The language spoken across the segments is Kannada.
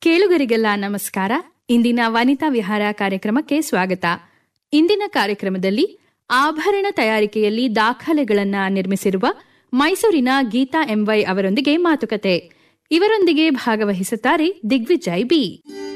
ಕೇಳುಗರಿಗೆಲ್ಲ ನಮಸ್ಕಾರ ಇಂದಿನ ವನಿತಾ ವಿಹಾರ ಕಾರ್ಯಕ್ರಮಕ್ಕೆ ಸ್ವಾಗತ ಇಂದಿನ ಕಾರ್ಯಕ್ರಮದಲ್ಲಿ ಆಭರಣ ತಯಾರಿಕೆಯಲ್ಲಿ ದಾಖಲೆಗಳನ್ನ ನಿರ್ಮಿಸಿರುವ ಮೈಸೂರಿನ ಗೀತಾ ಎಂವೈ ಅವರೊಂದಿಗೆ ಮಾತುಕತೆ ಇವರೊಂದಿಗೆ ಭಾಗವಹಿಸುತ್ತಾರೆ ದಿಗ್ವಿಜಯ್ ಬಿ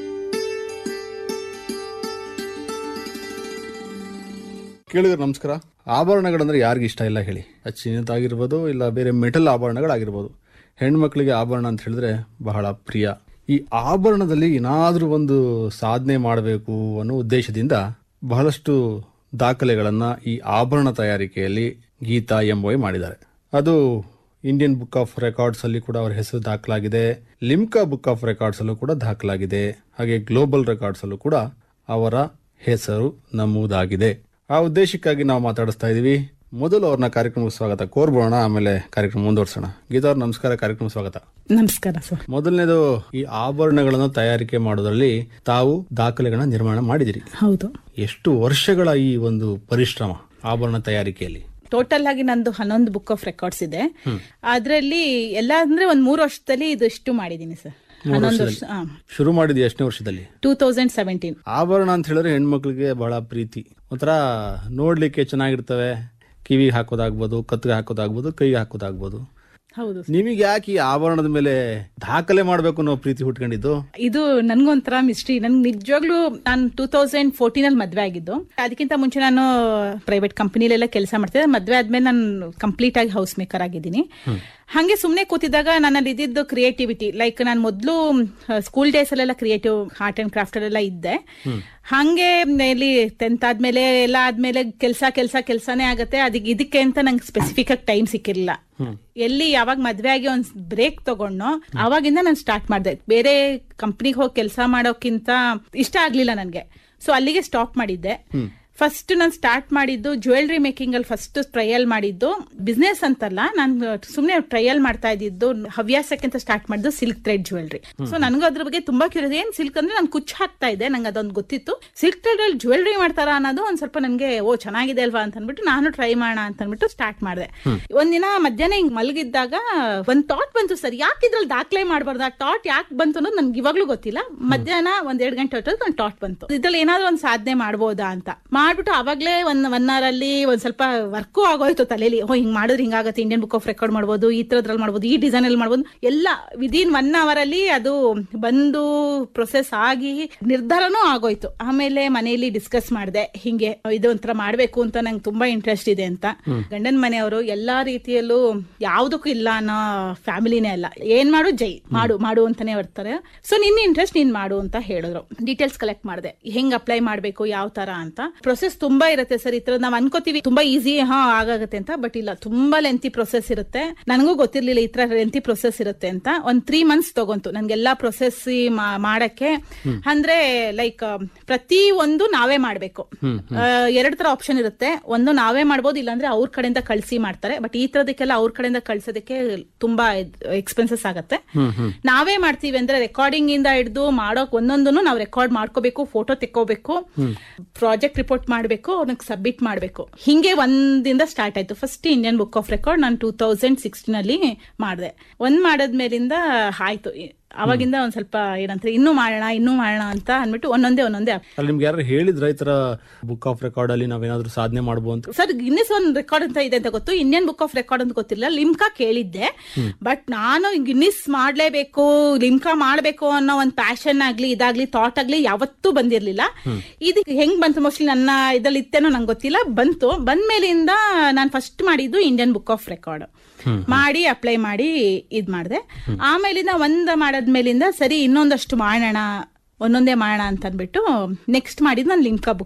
ಕೇಳಿದ್ರೆ ನಮಸ್ಕಾರ ಆಭರಣಗಳಂದ್ರೆ ಯಾರಿಗೆ ಇಷ್ಟ ಇಲ್ಲ ಹೇಳಿ ಅದು ಚಿನ್ನದಾಗಿರ್ಬೋದು ಇಲ್ಲ ಬೇರೆ ಮೆಟಲ್ ಆಭರಣಗಳಾಗಿರ್ಬೋದು ಹೆಣ್ಮಕ್ಳಿಗೆ ಆಭರಣ ಅಂತ ಹೇಳಿದ್ರೆ ಬಹಳ ಪ್ರಿಯ ಈ ಆಭರಣದಲ್ಲಿ ಏನಾದರೂ ಒಂದು ಸಾಧನೆ ಮಾಡಬೇಕು ಅನ್ನೋ ಉದ್ದೇಶದಿಂದ ಬಹಳಷ್ಟು ದಾಖಲೆಗಳನ್ನ ಈ ಆಭರಣ ತಯಾರಿಕೆಯಲ್ಲಿ ಗೀತಾ ಎಂಬೊಯ್ ಮಾಡಿದ್ದಾರೆ ಅದು ಇಂಡಿಯನ್ ಬುಕ್ ಆಫ್ ರೆಕಾರ್ಡ್ಸ್ ಅಲ್ಲಿ ಕೂಡ ಅವರ ಹೆಸರು ದಾಖಲಾಗಿದೆ ಲಿಮ್ಕಾ ಬುಕ್ ಆಫ್ ರೆಕಾರ್ಡ್ಸ್ ಅಲ್ಲೂ ಕೂಡ ದಾಖಲಾಗಿದೆ ಹಾಗೆ ಗ್ಲೋಬಲ್ ರೆಕಾರ್ಡ್ಸ್ ಅಲ್ಲೂ ಕೂಡ ಅವರ ಹೆಸರು ನಮೂದಾಗಿದೆ ಆ ಉದ್ದೇಶಕ್ಕಾಗಿ ನಾವು ಮಾತಾಡಿಸ್ತಾ ಇದೀವಿ ಮೊದಲು ಅವ್ರನ್ನ ಕಾರ್ಯಕ್ರಮಕ್ಕೆ ಸ್ವಾಗತ ಕೋರ್ಬೋಣ ಆಮೇಲೆ ಕಾರ್ಯಕ್ರಮ ಮುಂದುವರ್ಸೋಣ ಗೀತಾ ಅವ್ರ ನಮಸ್ಕಾರ ಕಾರ್ಯಕ್ರಮ ಸ್ವಾಗತ ನಮಸ್ಕಾರ ಸರ್ ಮೊದಲನೇದು ಈ ಆಭರಣಗಳನ್ನು ತಯಾರಿಕೆ ಮಾಡೋದ್ರಲ್ಲಿ ತಾವು ದಾಖಲೆಗಳನ್ನ ನಿರ್ಮಾಣ ಮಾಡಿದಿರಿ ಹೌದು ಎಷ್ಟು ವರ್ಷಗಳ ಈ ಒಂದು ಪರಿಶ್ರಮ ಆಭರಣ ತಯಾರಿಕೆಯಲ್ಲಿ ಟೋಟಲ್ ಆಗಿ ನಂದು ಹನ್ನೊಂದು ಬುಕ್ ಆಫ್ ರೆಕಾರ್ಡ್ಸ್ ಇದೆ ಅದರಲ್ಲಿ ಎಲ್ಲ ಅಂದ್ರೆ ಒಂದ್ ಮೂರು ವರ್ಷದಲ್ಲಿ ಇದು ಇಷ್ಟು ಮಾಡಿದೀನಿ ಸರ್ ಹನ್ನೊಂದು ವರ್ಷ ಶುರು ಮಾಡಿದ ಎಷ್ಟನೇ ವರ್ಷದಲ್ಲಿ ಟೂ ತೌಸಂಡ್ ಸೆವೆಂಟೀನ್ ಆಭರಣ ಅಂತ ಹೇಳಿದ್ರೆ ಹೆಣ್ಮಕ್ಳಿಗೆ ಬಹಳ ಪ್ರೀತಿ ಒಂಥರ ನೋಡ್ಲಿಕ್ಕೆ ಚೆನ್ನಾಗಿರ್ತವೆ ಕಿವಿಗೆ ಹಾಕೋದಾಗ್ಬೋದು ಕತ್ತಿಗೆ ಹಾಕೋದಾಗ್ಬೋದು ಕೈಗೆ ಹಾಕೋದಾಗ್ಬೋದು ಹೌದು ನಿಮಗೆ ಯಾಕೆ ಈ ಆಭರಣದ ಮೇಲೆ ದಾಖಲೆ ಮಾಡ್ಬೇಕು ಅನ್ನೋ ಪ್ರೀತಿ ಹುಟ್ಕೊಂಡಿದ್ದು ಇದು ನನ್ಗೊಂಥರ ಮಿಸ್ಟ್ರಿ ನನ್ಗೆ ನಿಜವಾಗ್ಲೂ ನಾನು ಟೂ ತೌಸಂಡ್ ಫೋರ್ಟೀನ್ ಅಲ್ಲಿ ಮದ್ವೆ ಆಗಿದ್ದು ಅದಕ್ಕಿಂತ ಮುಂಚೆ ನಾನು ಪ್ರೈವೇಟ್ ಕಂಪನಿಲೆಲ್ಲ ಕೆಲಸ ಮಾಡ್ತಿದ್ದೆ ಮದ್ವೆ ಆದ್ಮೇಲೆ ನಾನು ಕಂಪ್ಲೀಟ್ ಆಗಿ ಹೌಸ್ ಮೇಕರ್ ಆಗಿದ್ದೀನಿ ಹಂಗೆ ಸುಮ್ನೆ ಕೂತಿದ್ದಾಗ ನನ್ನಲ್ಲಿ ಇದ್ದಿದ್ದು ಕ್ರಿಯೇಟಿವಿಟಿ ಲೈಕ್ ನಾನು ಮೊದಲು ಸ್ಕೂಲ್ ಡೇಸ್ ಅಲ್ಲೆಲ್ಲ ಕ್ರಿಯೇಟಿವ್ ಆರ್ಟ್ ಅಂಡ್ ಕ್ರಾಫ್ಟ್ ಅಲ್ಲೆಲ್ಲ ಇದ್ದೆ ಹಂಗೆ ಇಲ್ಲಿ ಟೆಂತ್ ಆದ್ಮೇಲೆ ಎಲ್ಲ ಆದ್ಮೇಲೆ ಕೆಲಸ ಕೆಲಸ ಕೆಲಸನೇ ಆಗತ್ತೆ ಅದಕ್ಕೆ ಇದಕ್ಕೆ ಅಂತ ನಂಗೆ ಸ್ಪೆಸಿಫಿಕ್ ಆಗಿ ಟೈಮ್ ಸಿಕ್ಕಿರಲಿಲ್ಲ ಎಲ್ಲಿ ಯಾವಾಗ ಮದ್ವೆ ಆಗಿ ಒಂದ್ ಬ್ರೇಕ್ ತಗೊಂಡು ಅವಾಗಿಂದ ನಾನು ಸ್ಟಾರ್ಟ್ ಮಾಡಿದೆ ಬೇರೆ ಕಂಪ್ನಿಗೆ ಹೋಗಿ ಕೆಲಸ ಮಾಡೋಕ್ಕಿಂತ ಇಷ್ಟ ಆಗ್ಲಿಲ್ಲ ನನ್ಗೆ ಸೊ ಅಲ್ಲಿಗೆ ಸ್ಟಾಪ್ ಮಾಡಿದ್ದೆ ಫಸ್ಟ್ ನಾನು ಸ್ಟಾರ್ಟ್ ಮಾಡಿದ್ದು ಜ್ಯುವೆಲ್ರಿ ಮೇಕಿಂಗ್ ಅಲ್ಲಿ ಫಸ್ಟ್ ಟ್ರಯಲ್ ಮಾಡಿದ್ದು ಬಿಸ್ನೆಸ್ ಅಂತಲ್ಲ ನಾನು ಸುಮ್ನೆ ಟ್ರಯಲ್ ಮಾಡ್ತಾ ಇದ್ದಿದ್ದು ಹವ್ಯಾಸಕ್ಕೆ ಅಂತ ಸ್ಟಾರ್ಟ್ ಮಾಡಿದ್ದು ಸಿಲ್ಕ್ ಥ್ರೆಡ್ ಜ್ಯುವೆಲ್ರಿ ಸೊ ನನಗೂ ಅದ್ರ ಬಗ್ಗೆ ತುಂಬಾ ಕ್ಯೂರಿಯಸ್ ಏನ್ ಸಿಲ್ಕ್ ಅಂದ್ರೆ ನಾನು ಕುಚ್ಚು ಹಾಕ್ತಾ ಇದ್ದೆ ನಂಗೆ ಅದೊಂದು ಗೊತ್ತಿತ್ತು ಸಿಲ್ಕ್ ಥ್ರೆಡ್ ಅಲ್ಲಿ ಜ್ಯುವೆಲ್ರಿ ಮಾಡ್ತಾರ ಅನ್ನೋದು ಒಂದ್ ಸ್ವಲ್ಪ ನನಗೆ ಓ ಚೆನ್ನಾಗಿದೆ ಅಲ್ವಾ ಅಂತ ಅಂದ್ಬಿಟ್ಟು ನಾನು ಟ್ರೈ ಮಾಡೋಣ ಅಂತ ಅಂದ್ಬಿಟ್ಟು ಸ್ಟಾರ್ಟ್ ಮಾಡಿದೆ ಒಂದಿನ ಮಧ್ಯಾಹ್ನ ಹಿಂಗ್ ಮಲಗಿದ್ದಾಗ ಒಂದ್ ಥಾಟ್ ಬಂತು ಸರ್ ಯಾಕೆ ಇದ್ರಲ್ಲಿ ದಾಖಲೆ ಮಾಡಬಾರ್ದು ಆ ಥಾಟ್ ಯಾಕೆ ಬಂತು ಅನ್ನೋದು ನನ್ಗೆ ಇವಾಗ್ಲೂ ಗೊತ್ತಿಲ್ಲ ಮಧ್ಯಾಹ್ನ ಒಂದ್ ಎರಡ್ ಗಂಟೆ ಹೊತ್ತು ಒಂದು ಥಾಟ್ ಬಂತು ಇದ್ರಲ್ಲಿ ಏನಾದ್ರು ಒಂದ್ ಸಾಧನೆ ಮಾಡ್ಬೋದಾ ಅಂತ ಮಾಡ್ಬಿಟ್ಟು ಅವಾಗ್ಲೇ ಒಂದ್ ಒನ್ ಅವರ್ ಅಲ್ಲಿ ಒಂದ್ ಸ್ವಲ್ಪ ವರ್ಕು ಆಗೋಯ್ತು ತಲೆಯಲ್ಲಿ ಓ ಹಿಂಗ್ ಮಾಡಿದ್ರೆ ಹಿಂಗಾಗತ್ತೆ ಇಂಡಿಯನ್ ಬುಕ್ ಆಫ್ ರೆಕಾರ್ಡ್ ಮಾಡ್ಬೋದು ಈ ತರದ್ರಲ್ಲಿ ಮಾಡ್ಬೋದು ಈ ಡಿಸೈನ್ ಅಲ್ಲಿ ಮಾಡ್ಬೋದು ಎಲ್ಲ ವಿದಿನ್ ಒನ್ ಅವರ್ ಅಲ್ಲಿ ಅದು ಬಂದು ಪ್ರೊಸೆಸ್ ಆಗಿ ನಿರ್ಧಾರನೂ ಆಗೋಯ್ತು ಆಮೇಲೆ ಮನೆಯಲ್ಲಿ ಡಿಸ್ಕಸ್ ಮಾಡಿದೆ ಹಿಂಗೆ ಇದು ಒಂಥರ ಮಾಡ್ಬೇಕು ಅಂತ ನಂಗೆ ತುಂಬಾ ಇಂಟ್ರೆಸ್ಟ್ ಇದೆ ಅಂತ ಗಂಡನ ಮನೆಯವರು ಎಲ್ಲಾ ರೀತಿಯಲ್ಲೂ ಯಾವ್ದಕ್ಕೂ ಇಲ್ಲ ಅನ್ನೋ ಫ್ಯಾಮಿಲಿನೇ ಅಲ್ಲ ಏನ್ ಮಾಡು ಜೈ ಮಾಡು ಮಾಡು ಅಂತಾನೆ ಬರ್ತಾರೆ ಸೊ ನಿನ್ನ ಇಂಟ್ರೆಸ್ಟ್ ನೀನ್ ಮಾಡು ಅಂತ ಹೇಳಿದ್ರು ಡೀಟೇಲ್ಸ್ ಕಲೆಕ್ಟ್ ಮಾಡಿದೆ ಹೆಂಗ್ ಅಪ್ಲೈ ಮಾಡ್ಬೇಕು ಯಾವ ತರ ಅಂತ ಪ್ರೊಸೆಸ್ ತುಂಬಾ ಇರುತ್ತೆ ಸರ್ ಈ ತರ ನಾವ್ ಅನ್ಕೋತೀವಿ ತುಂಬಾ ಈಸಿ ಹಾ ಆಗಾಗತ್ತೆ ಅಂತ ಬಟ್ ಇಲ್ಲ ತುಂಬಾ ಲೆಂತಿ ಪ್ರೊಸೆಸ್ ಇರುತ್ತೆ ನನಗೂ ಗೊತ್ತಿರ್ಲಿಲ್ಲ ಈ ತರ ಲೆಂತಿ ಪ್ರೊಸೆಸ್ ಇರುತ್ತೆ ಅಂತ ಒಂದ್ ತ್ರೀ ಮಂತ್ಸ್ ತಗೊಂತು ನನ್ಗೆಲ್ಲಾ ಪ್ರೊಸೆಸ್ ಮಾಡಕ್ಕೆ ಅಂದ್ರೆ ಲೈಕ್ ಪ್ರತಿ ಒಂದು ನಾವೇ ಮಾಡ್ಬೇಕು ಎರಡ್ ತರ ಆಪ್ಷನ್ ಇರುತ್ತೆ ಒಂದು ನಾವೇ ಮಾಡ್ಬೋದು ಇಲ್ಲಾಂದ್ರೆ ಅವ್ರ ಕಡೆಯಿಂದ ಕಳ್ಸಿ ಮಾಡ್ತಾರೆ ಬಟ್ ಈ ತರದಕ್ಕೆಲ್ಲ ಅವ್ರ ಕಡೆಯಿಂದ ಕಳ್ಸೋದಕ್ಕೆ ತುಂಬಾ ಎಕ್ಸ್ಪೆನ್ಸಸ್ ಆಗತ್ತೆ ನಾವೇ ಮಾಡ್ತೀವಿ ಅಂದ್ರೆ ರೆಕಾರ್ಡಿಂಗ್ ಇಂದ ಹಿಡಿದು ಮಾಡೋಕ್ ಒಂದೊಂದನ್ನು ನಾವು ರೆಕಾರ್ಡ್ ಮಾಡ್ಕೋಬೇಕು ಫೋಟೋ ತೆಕ್ಕೋಬೇಕು ಪ್ರಾಜೆಕ್ಟ್ ರಿಪೋರ್ಟ್ ಮಾಡಬೇಕು ಅವ್ರಿಗೆ ಸಬ್ಮಿಟ್ ಮಾಡಬೇಕು ಹಿಂಗೆ ಒಂದಿಂದ ಸ್ಟಾರ್ಟ್ ಆಯ್ತು first Indian book of record ನಾನು ಟೂ ತೌಸಂಡ್ ಸಿಕ್ಸ್ಟೀನ್ ಅಲ್ಲಿ ಮಾಡಿದೆ ಒಂದ್ ಮಾಡದ್ಮೇಲಿಂದ ಆಯ್ತು ಅವಾಗಿಂದ ಒಂದ್ ಸ್ವಲ್ಪ ಏನಂತಾರೆ ಇನ್ನೂ ಮಾಡೋಣ ಇನ್ನೂ ಮಾಡೋಣ ಅಂತ ಅಂದ್ಬಿಟ್ಟು ಒಂದೊಂದೇ ಒಂದೊಂದೇ ಅಲ್ಲಿ ನಿಮ್ಗೆ ಯಾರು ಹೇಳಿದ್ರ ಈ ತರ ಬುಕ್ ಆಫ್ ರೆಕಾರ್ಡ್ ಅಲ್ಲಿ ನಾವೇನಾದ್ರೂ ಸಾಧನೆ ಮಾಡ್ಬೋದು ಅಂತ ಸರ್ ಗಿನ್ನಿಸ್ ಒಂದ್ ರೆಕಾರ್ಡ್ ಅಂತ ಇದೆ ಅಂತ ಗೊತ್ತು ಇಂಡಿಯನ್ ಬುಕ್ ಆಫ್ ರೆಕಾರ್ಡ್ ಅಂತ ಗೊತ್ತಿಲ್ಲ ಲಿಮ್ಕಾ ಕೇಳಿದ್ದೆ ಬಟ್ ನಾನು ಗಿನ್ನಿಸ್ ಮಾಡ್ಲೇಬೇಕು ಲಿಮ್ಕಾ ಮಾಡ್ಬೇಕು ಅನ್ನೋ ಒಂದ್ ಪ್ಯಾಷನ್ ಆಗ್ಲಿ ಇದಾಗ್ಲಿ ಥಾಟ್ ಆಗ್ಲಿ ಯಾವತ್ತೂ ಬಂದಿರ್ಲಿಲ್ಲ ಇದು ಹೆಂಗ್ ಬಂತು ಮೋಸ್ಟ್ಲಿ ನನ್ನ ಇದ್ರಲ್ಲಿ ಇತ್ತೇನೋ ನಂಗೆ ಗೊತ್ತಿಲ್ಲ ಬಂತು ಬಂದ್ಮೇಲಿಂದ ನಾನು ಫಸ್ಟ್ ಮಾಡಿದ್ದು ಇಂಡಿಯನ್ ಬುಕ್ ಆಫ್ ರೆಕಾರ್ಡ್ ಮಾಡಿ ಅಪ್ಲೈ ಮಾಡಿ ಇದ್ ಮಾಡಿದೆ ಆಮೇಲಿಂದ ಒಂದ್ ಮಾಡಾದ್ಮೇಲಿಂದ ಸರಿ ಇನ್ನೊಂದಷ್ಟು ಮಾಡೋಣ ಒಂದೊಂದೇ ಮಾಡೋಣ ಅಂತ ಅಂದ್ಬಿಟ್ಟು ನೆಕ್ಸ್ಟ್ ಮಾಡಿದ್ ನಾನು ಲಿಮ್ಕಾ ಬುಕ್